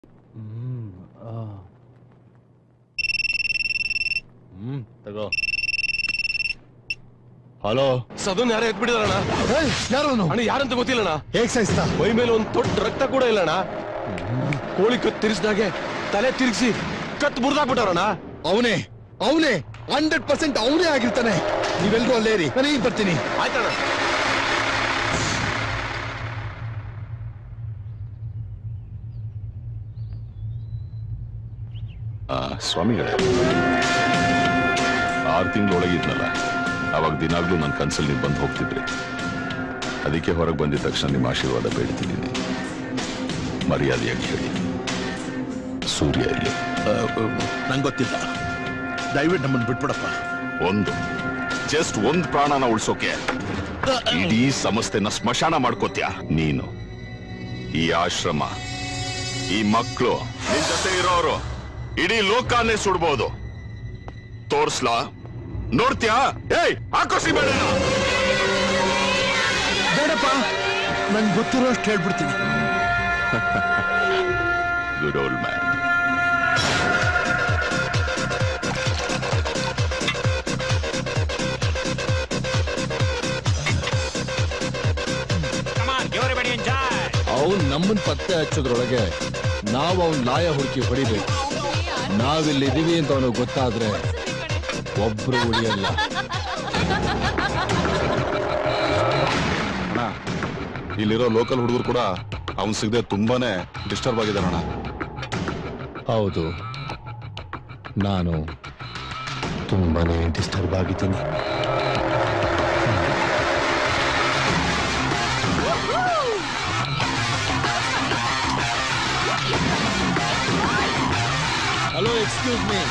ಹ್ಮ್ ಆ. ಹ್ಮ್ ತಗೋ hello southern ಯಾರೇ ಎತ್ಬಿಟ್ಟಿದಾರಣ ಯಾರವನು ಅಣ್ಣ ಯಾರಂತ ಗೊತ್ತಿಲ್ಲಣ್ಣ ಹೇಗ್ ಸಾಯಿಸ್ತಾ ಮೈ ಮೇಲೆ ಒಂದ್ ದೊಡ್ಡ ರಕ್ತ ಕೂಡ ಇಲ್ಲಣ್ಣ ಕೋಳಿ ಕತ್ ತಿರ್ಸ್ದಾಗೆ ತಲೆ ತಿರ್ಗಿಸಿ ಕತ್ ಮುರಿದಾಕ್ಬಿಟ್ಟವ್ರಣ್ಣ ಅವನೇ ಅವನೇ ಹಂಡ್ರೆಡ್ ಪರ್ಸೆಂಟ್ ಅವನೇ ಆಗಿರ್ತಾನೆ ನೀವೆಲ್ರೂ ಅಲ್ಲೇ ಇರಿ ನಾನು ಈಗ ಬರ್ತೀನಿ ಆಯ್ತಣ್ಣ ಆ, ಸ್ವಾಮಿಗಳೇ ಆರು ತಿಂಗಳೊಳಗಿದ್ನಲ್ಲ ಅವಾಗ ದಿನಾಗ್ಲೂ ನನ್ನ ಕನ್ಸಲ್ಲಿ ನೀವು ಬಂದು ಹೋಗ್ತಿದ್ರಿ ಅದಕ್ಕೆ ಹೊರಗೆ ಬಂದಿದ ತಕ್ಷಣ ನಿಮ್ಮ ಆಶೀರ್ವಾದ ಬೇಡ್ತಿದ್ದೀನಿ ಮರ್ಯಾದೆಯಾಗಿ ಹೇಳಿ ಸೂರ್ಯ ಇಲ್ಲಿ ನಂಗೆ ಗೊತ್ತಿಲ್ಲ ದಯವಿಟ್ಟು ನಮ್ಮನ್ನು ಬಿಟ್ಬಿಡಪ್ಪ ಒಂದು ಜಸ್ಟ್ ಒಂದ್ ಪ್ರಾಣನ ಉಳ್ಸೋಕೆ ಇಡೀ ಸಂಸ್ಥೆನ ಸ್ಮಶಾನ ಮಾಡ್ಕೋತ್ಯಾ ನೀನು ಈ ಆಶ್ರಮ ಈ ಮಕ್ಕಳು ನಿನ್ ಜೊತೆ ಇರೋರು ಇಡೀ ಲೋಕಾನೇ ಸುಡ್ಬೋದು ತೋರ್ಸ್ಲಾ ನೋಡ್ತ್ಯಾ ಏಯ್ ಹಾಕೋಸಿ ಬೇಡ ಬೇಡಪ್ಪ ನಂಗೆ ಗೊತ್ತಿರೋ ಅಷ್ಟು ಹೇಳ್ಬಿಡ್ತೀನಿ ಗುಡ್ ಓಲ್ಡ್ ಮ್ಯಾನ್ ಅವನ್ ನಮ್ಮನ್ ಪತ್ತೆ ಹಚ್ಚೋದ್ರೊಳಗೆ ನಾವು ಅವನ್ ಲಾಯ ಹುಡುಕಿ ಹೊಡಿಬೇಕು ನಾವಿಲ್ಲಿದೀವಿ ಅಂತ ಅವನಿಗೆ ಗೊತ್ತಾದ್ರೆ ಒಬ್ರು ಉಳಿಯಲ್ಲ ಅಣ್ಣ ಇಲ್ಲಿರೋ ಲೋಕಲ್ ಹುಡುಗರು ಕೂಡ ಅವನ್ ಸಿಗದೆ ತುಂಬಾನೇ ಡಿಸ್ಟರ್ಬ್ ಆಗಿದ್ದಾರೆ ಅಣ್ಣ ಹೌದು ನಾನು ತುಂಬಾನೇ ಡಿಸ್ಟರ್ಬ್ ಆಗಿದ್ದೀನಿ ಹಲೋ ಎಕ್ಸ್ಕ್ಯೂಸ್ ಮೀ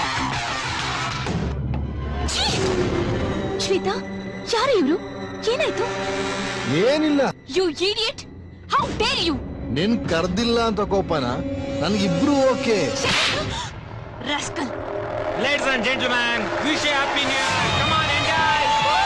ಶ್ವೇತಾ ಯಾರು ಇವ್ರು ಏನಾಯ್ತು ಏನಿಲ್ಲ you idiot how dare you ನಿನ್ ಕರ್ದಿಲ್ಲ ಅಂತ ಕೋಪನ ನನ್ಗಿಬ್ರು okay rascal Ladies and gentlemen, wish you happy new year. Come on, enjoy.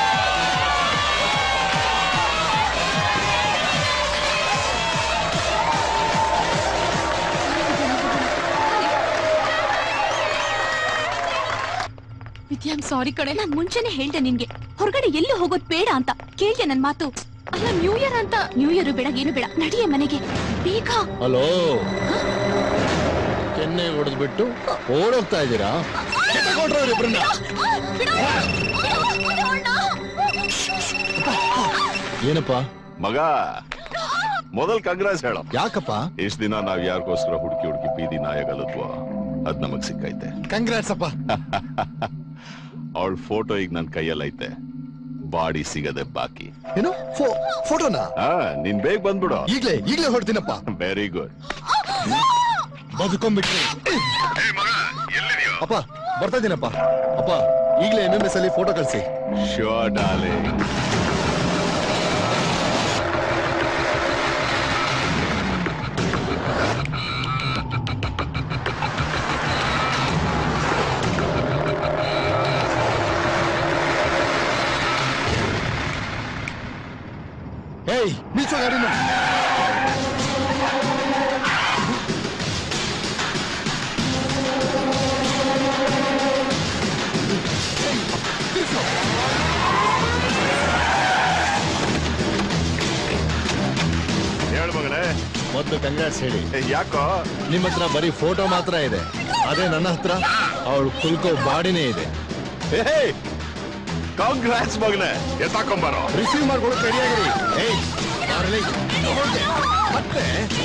ವಿದ್ಯಾಮ್ ಸಾರಿ ಕಣೆ ನಾನ್ ಮುಂಚೆನೆ ಹೇಳ್ದೆ ನಿನ್ಗೆ ಹೊರಗಡೆ ಎಲ್ಲೂ ಹೋಗೋದ್ ಬೇಡ ಅಂತ ಕೇಳ್ದೆ ನನ್ ಮಾತು ಅಲ್ಲ ನ್ಯೂ ಇಯರ್ ಅಂತ ನ್ಯೂ ಇಯರ್ ಬೇಡ ಏನು ಬೇಡ ನಡಿಯೇ ಮನೆಗೆ ಬೇಗ ಹಲೋ ಕೆನ್ನೆ ಹೊಡೆದ್ಬಿಟ್ಟು ಓಡೋಗ್ತಾ ಇದ್ದೀರಾ ಇಬ್ರನ್ನ ಏನಪ್ಪ ಮಗ ಮೊದಲ್ ಕಂಗ್ರಾಸ್ ಹೇಳೋ ಯಾಕಪ್ಪ ಇಷ್ಟ ದಿನ ನಾವ್ ಯಾರಿಗೋಸ್ಕರ ಹುಡುಕಿ ಹುಡುಕಿ ಬೀದಿ ನಾಯಗಲದ್ವೋ ಅದ್ ನಮಗ್ ಸಿಕ್ಕೈತೆ ಕಂಗ್ರಾಟ್ಸ್ ಅಪ್ಪ ಅವಳ ಫೋಟೋ ಈಗ ನನ್ ಕೈಯಲ್ಲೈತೆ ಬಾಡಿ ಸಿಗದೆ ಬಾಕಿ ಏನು ಫೋ- ಫೋಟೋನಾ ಆ ನೀನ್ ಬೇಗ ಬಂದ್ಬಿಡು ಈಗ್ಲೇ ಈಗ್ಲೇ ಹೊಡ್ತೀನಪ್ಪ ವೆರಿ ಗುಡ್ ಬದುಕೊಂಡ್ಬಿಟ್ರಿ ಅಪ್ಪ ಬರ್ತಾ ಇದೀನಪ್ಪ ಅಪ್ಪ ಈಗಲೇ ಎಂ ಎಂ ಎಸ್ ಅಲ್ಲಿ ಫೋಟೋ ಕಳಿಸಿ ಶೋರ್ ಡಾರ್ಲಿಂಗ್ ಏಯ್ ನಿಲ್ಸೋ ಗಾಡಿನ ಹೇಳ್ ಮಗನೇ ಮೊದ್ಲು ಕಂಗ್ರಾಟ್ಸ್ ಹೇಳಿ ಏ, ಯಾಕೋ ನಿಮ್ಮ ಹತ್ರ ಬರೀ ಫೋಟೋ ಮಾತ್ರ ಇದೆ ಅದೇ ನನ್ನ ಹತ್ರ ಅವಳು ಕುಲ್ಕೋ ಬಾಡಿನೇ ಇದೆ ಕಾಂಗ್ರಾಟ್ಸ್ ಮಗನೇ ಎತ್ತಾಕೊಂಬಾರೋ ರಿಸೀವ್ ಮಾಡ್ಕೊಳಕ್ ರೆಡಿಯಾಗಿರಿ ಏಯ್ ಬಾರ್ಲಿ. ತಗೊಂಡೆ. ಮತ್ತೆ